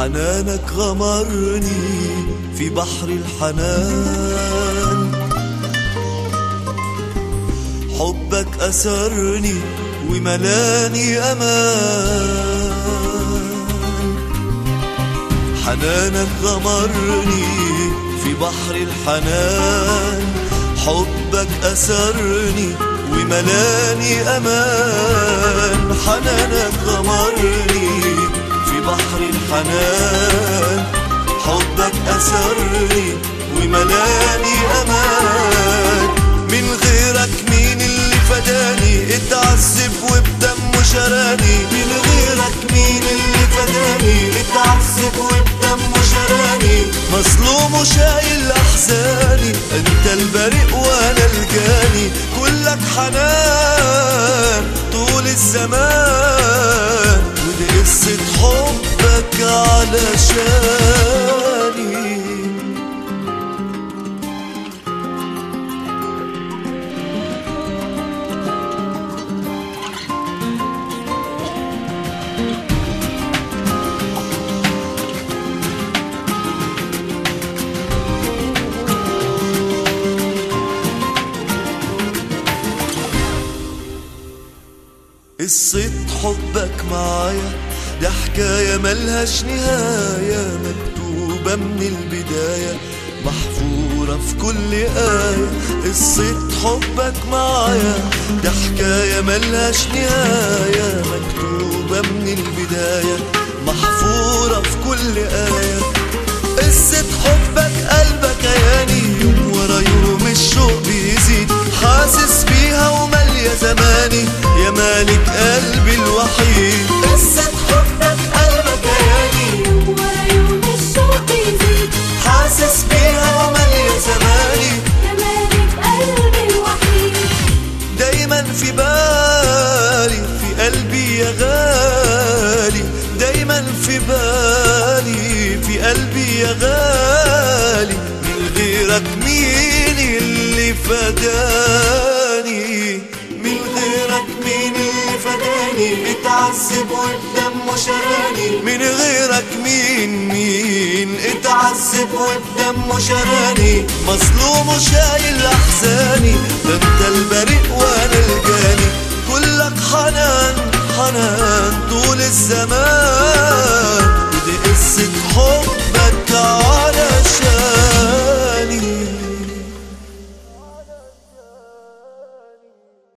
حنانك غمرني في بحر الحنان حبك أسرني وملاني أمان حنانك غمرني في بحر الحنان حبك أسرني وملاني أمان حنانك غمرني في بحر الحنان حبك أسرني وملاني أمان من غيرك مين اللي فداني اتعذب وبدمه شراني من غيرك مين اللي فداني اتعذب وبدمه شراني مظلوم وشايل احزاني انت البريء وانا الجاني كلك حنان طول الزمان ودي قصة حبك علشاني قصة حبك معايا دي حكاية ملهاش نهاية مكتوبة من البداية محفورة في كل آية قصة حبك معايا دي حكاية ملهاش نهاية مكتوبة من البداية محفورة في كل آية قصة حبك قلبك عياني يوم ورا يوم الشوق بيزيد حاسس بيها ومالية زماني يا مالك قلبي الوحيد قصة حبك قلبك عياني يوم ورا يوم الشوق بيزيد حاسس بيها ومالية زماني يا مالك قلبي الوحيد دايما في بالي في قلبي يا غالي دايما في بالي في قلبي يا غالي من غيرك مين اللي فداني من غيرك مين اللي فداني اتعذب والدم شراني من غيرك مين مين اتعذب والدم شراني مظلوم وشايل احزاني ده انت البريء وانا الجاني كلك حنان حنان طول الزمان ودي قصة حبك